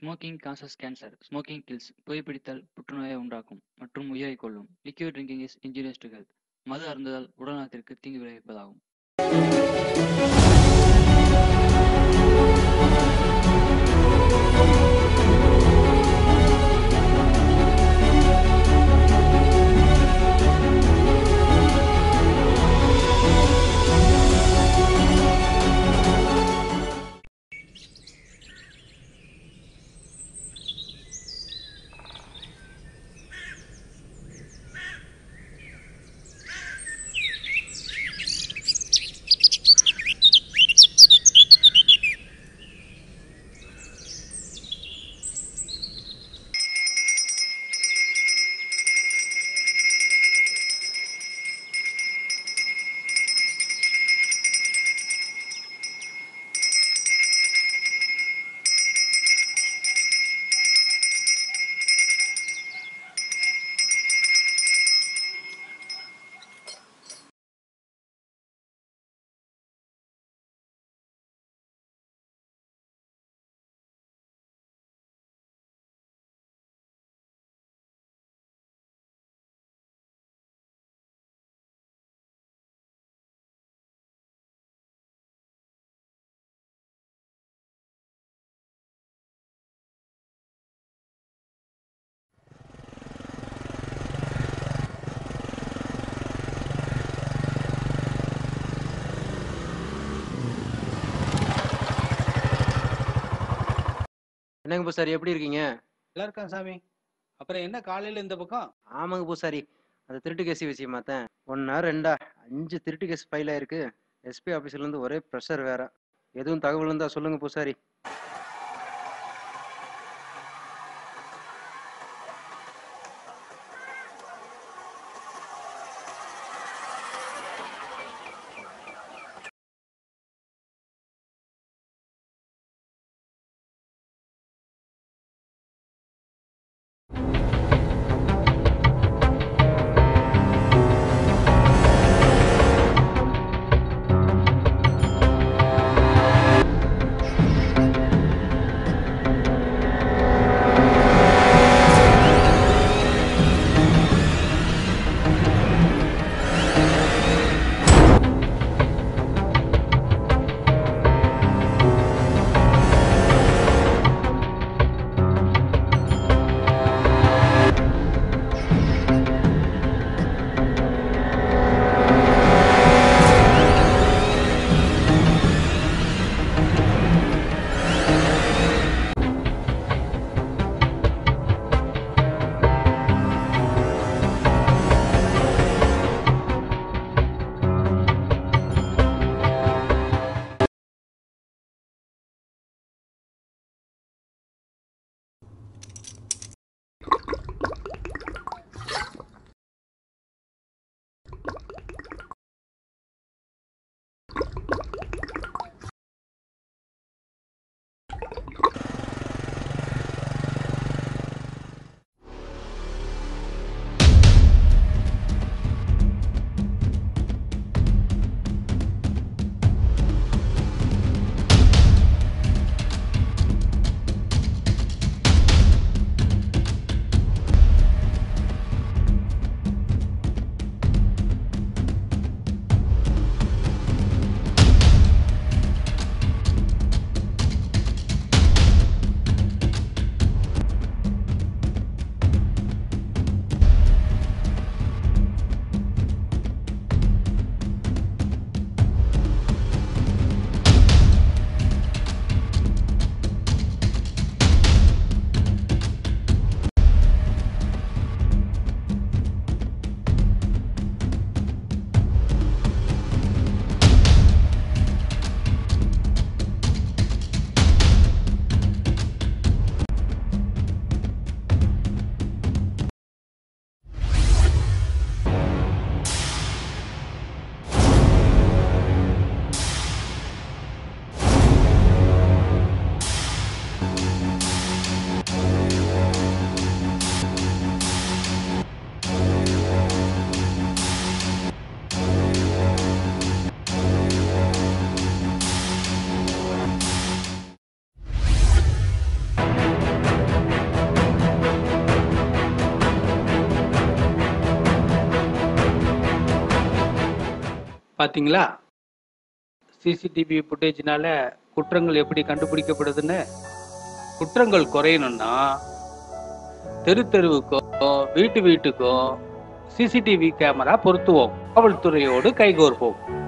smoking causes cancer smoking kills புகைப்பிடித்தல் புற்றுநோயை உண்டாக்கும் மற்றும் உயிரைக் கொல்லும் liquid drinking is injurious to health மது அருந்துதல் உடல்நலத்திற்கு தீங்கு விளைவிப்பதாகும் என்னங்க பூசாரி எப்படி இருக்கீங்க நல்லா இருக்கான் சாமி அப்புறம் என்ன காலையில இந்த பக்கம் ஆமாங்க பூசாரி அந்த திருட்டு கேஸ் விஷயமா தான் ஒன்னா ரெண்டா அஞ்சு திருட்டு கேஸ் ஃபைல் ஆயிருக்கு எஸ்பி ஆஃபீஸ்ல இருந்து ஒரே ப்ரெஷர் வேற எதுவும் தகவல் இருந்தா சொல்லுங்க பூசாரி பாத்தீங்களா சிசிடிவி ஃபுட்டேஜ்னால குற்றங்கள் எப்படி கண்டுபிடிக்கப்படுதுன்னு குற்றங்கள் குறையணும்னா தெரு தெருவுக்கோ வீட்டு வீட்டுக்கோ சிசிடிவி கேமரா பொருத்துவோம் காவல்துறையோடு கைகோர்ப்போம்